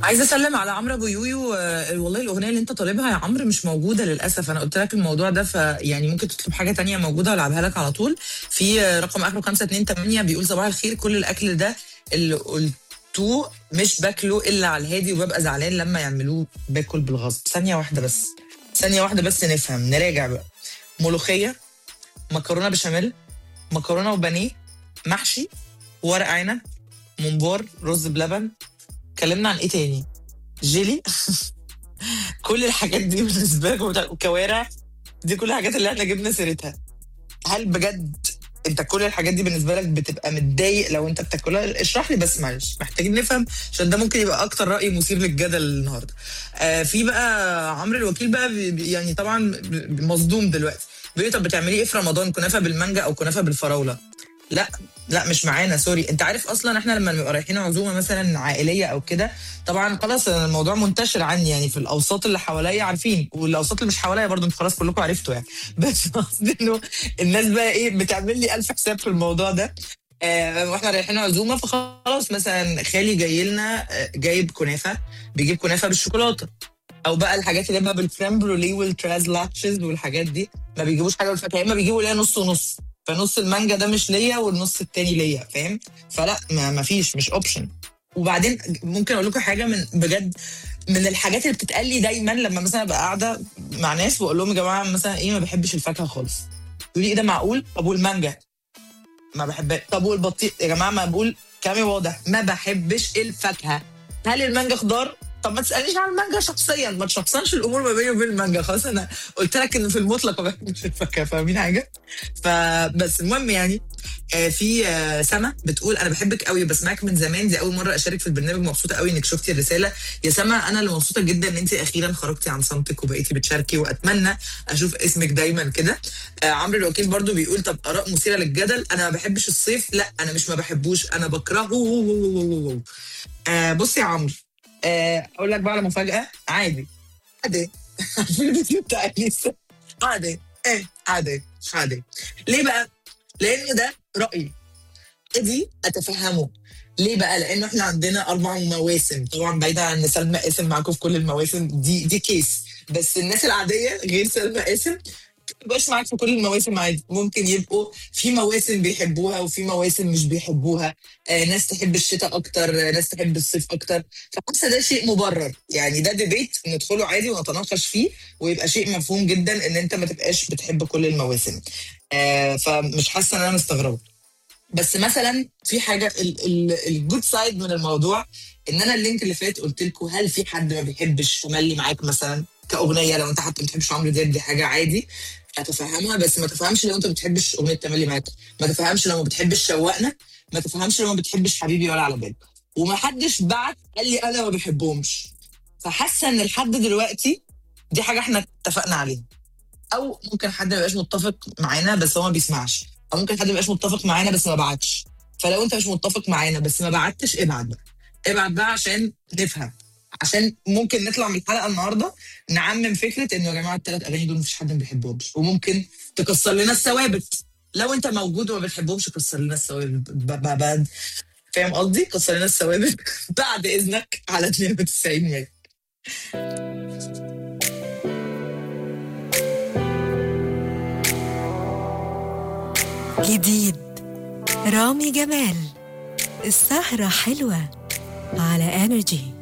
عايزه اسلم على عمرو ابو يويو آه، والله الاغنيه اللي انت طالبها يا عمرو مش موجوده للاسف انا قلت لك الموضوع ده فيعني ممكن تطلب حاجه تانية موجوده والعبها لك على طول في آه، رقم اخره 528 بيقول صباح الخير كل الاكل ده اللي قلتوه مش باكله الا على الهادي وببقى زعلان لما يعملوه باكل بالغصب ثانيه واحده بس ثانيه واحده بس نفهم نراجع بقى ملوخيه مكرونه بشاميل مكرونه وبانيه محشي ورق عنب ممبار رز بلبن اتكلمنا عن ايه تاني جيلي كل الحاجات دي بالنسبه لك وبتاع- وكوارع دي كل الحاجات اللي احنا جبنا سيرتها هل بجد انت كل الحاجات دي بالنسبه لك بتبقى متضايق لو انت بتاكلها اشرح لي بس معلش محتاجين نفهم عشان ده ممكن يبقى اكتر راي مثير للجدل النهارده آه في بقى عمرو الوكيل بقى بي- بي- يعني طبعا ب- مصدوم دلوقتي بيقول لي طب بتعملي ايه في رمضان كنافه بالمانجا او كنافه بالفراوله لا لا مش معانا سوري انت عارف اصلا احنا لما نبقى رايحين عزومه مثلا عائليه او كده طبعا خلاص أنا الموضوع منتشر عني يعني في الاوساط اللي حواليا عارفين والاوساط اللي مش حواليا برضو انتوا خلاص كلكم عرفتوا يعني بس قصدي انه الناس بقى ايه بتعمل لي الف حساب في الموضوع ده آه واحنا رايحين عزومه فخلاص مثلا خالي جاي لنا آه، جايب كنافه بيجيب كنافه بالشوكولاته او بقى الحاجات اللي بقى بالكريم بروليه والتراز لاتشز والحاجات دي ما بيجيبوش حاجه بالفاكهه يا اما بيجيبوا ليا نص ونص فنص المانجا ده مش ليا والنص التاني ليا فاهم فلا ما, ما فيش مش اوبشن وبعدين ممكن اقول لكم حاجه من بجد من الحاجات اللي بتتقال لي دايما لما مثلا ابقى قاعده مع ناس واقول لهم يا جماعه مثلا ايه ما بحبش الفاكهه خالص يقول لي ايه ده معقول طب والمانجا ما بحبهاش طب والبطيخ يا جماعه ما بقول كلامي واضح ما بحبش الفاكهه هل المانجا خضار طب ما تسالنيش عن المانجا شخصيا ما تشخصنش الامور ما بيني وبين المانجا خلاص انا قلت لك ان في المطلق ما بحبش الفاكهه فاهمين حاجه فبس المهم يعني آه، في آه، سما بتقول انا بحبك قوي بسمعك من زمان دي اول مره اشارك في البرنامج مبسوطه قوي انك شفتي الرساله يا سما انا اللي مبسوطه جدا ان انت اخيرا خرجتي عن صمتك وبقيتي بتشاركي واتمنى اشوف اسمك دايما كده آه، عمرو الوكيل برضو بيقول طب اراء مثيره للجدل انا ما بحبش الصيف لا انا مش ما بحبوش انا بكرهه آه بص يا عمرو آه اقول لك بقى على مفاجاه عادي عادي عارفين الفيديو بتاع اليسا عادي ايه عادي مش عادي ليه بقى؟ لان ده رايي دي اتفهمه ليه بقى؟ لانه احنا عندنا اربع مواسم طبعا بعيدا عن ان سلمى قاسم معاكم في كل المواسم دي دي كيس بس الناس العاديه غير سلمى قاسم مبقاش معاك في كل المواسم عادي ممكن يبقوا في مواسم بيحبوها وفي مواسم مش بيحبوها آه ناس تحب الشتاء اكتر آه ناس تحب الصيف اكتر فحاسه ده شيء مبرر يعني ده ديبيت ندخله عادي ونتناقش فيه ويبقى شيء مفهوم جدا ان انت ما تبقاش بتحب كل المواسم آه فمش حاسه ان انا مستغربه بس مثلا في حاجه الجود سايد من الموضوع ان انا اللينك اللي فات قلت لكم هل في حد ما بيحبش تملي معاك مثلا كاغنيه لو انت حتى ما بتحبش عمرو دياب دي حاجه عادي هتفهمها بس ما تفهمش لو انت ما بتحبش اغنيه تملي معاك ما تفهمش لو ما بتحبش شوقنا ما تفهمش لو ما بتحبش حبيبي ولا على بالك وما حدش بعت قال لي انا ما بحبهمش فحاسه ان لحد دلوقتي دي حاجه احنا اتفقنا عليها او ممكن حد ما يبقاش متفق معانا بس هو ما بيسمعش او ممكن حد ما يبقاش متفق معانا بس ما بعتش فلو انت مش متفق معانا بس ما بعتش ابعت بقى ابعت بقى عشان نفهم عشان ممكن نطلع من الحلقه النهارده نعمم فكره انه يا جماعه الثلاث اغاني دول مفيش حد ما بيحبهمش وممكن تكسر لنا الثوابت لو انت موجود وما بتحبهمش كسر لنا الثوابت ب- ب- بعد فاهم قصدي؟ كسر لنا الثوابت بعد اذنك على 92 مية جديد رامي جمال السهرة حلوة على انرجي